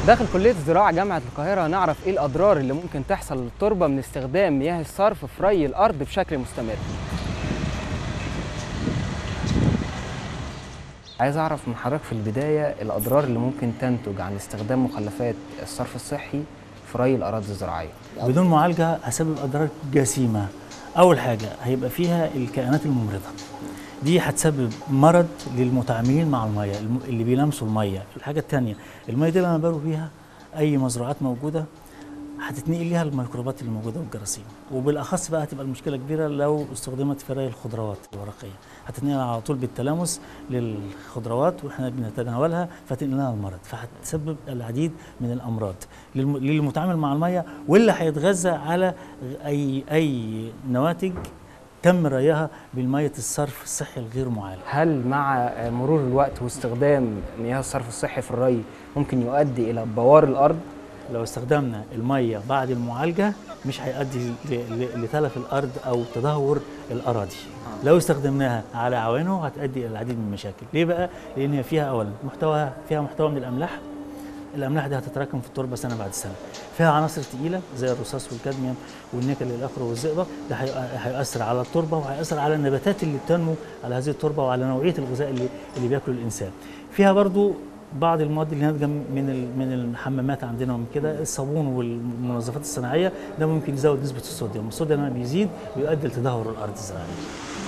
داخل كلية الزراعة جامعة القاهرة نعرف ايه الأضرار اللي ممكن تحصل للتربة من استخدام مياه الصرف في ري الأرض بشكل مستمر. عايز أعرف من حضرتك في البداية الأضرار اللي ممكن تنتج عن استخدام مخلفات الصرف الصحي في ري الأراضي الزراعية. بدون معالجه هسبب اضرار جسيمه اول حاجه هيبقى فيها الكائنات الممرضه دي هتسبب مرض للمتعاملين مع الميه الم- اللي بيلمسوا الميه الحاجه الثانيه الميه دي لما باروا بيها اي مزروعات موجوده هتتنقل ليها الميكروبات اللي موجوده والجراثيم وبالاخص بقى هتبقى المشكله كبيره لو استخدمت في ري الخضروات الورقيه هتتنقل على طول بالتلامس للخضروات واحنا بنتناولها فتنقل لنا المرض فهتسبب العديد من الامراض للم- للمتعامل مع الميه واللي هيتغذى على اي اي نواتج تم ريها بالميه الصرف الصحي الغير معالج هل مع مرور الوقت واستخدام مياه الصرف الصحي في الري ممكن يؤدي إلى بوار الأرض؟ لو استخدمنا الميه بعد المعالجه مش هيؤدي ل- ل- لتلف الارض او تدهور الاراضي لو استخدمناها على عوانه هتؤدي الى العديد من المشاكل ليه بقى لان هي فيها اولا محتوى فيها محتوى من الاملاح الاملاح دي هتتراكم في التربه سنه بعد سنه فيها عناصر تقيله زي الرصاص والكادميوم والنيكل الاخر والزئبق ده هي- هيؤثر على التربه وهيؤثر على النباتات اللي بتنمو على هذه التربه وعلى نوعيه الغذاء اللي اللي بياكله الانسان فيها برضو بعض المواد اللي ناتجه من ال- من الحمامات عندنا ومن كده الصابون والمنظفات الصناعيه ده ممكن يزود نسبه الصوديوم الصوديوم لما بيزيد بيؤدي لتدهور الارض الزراعيه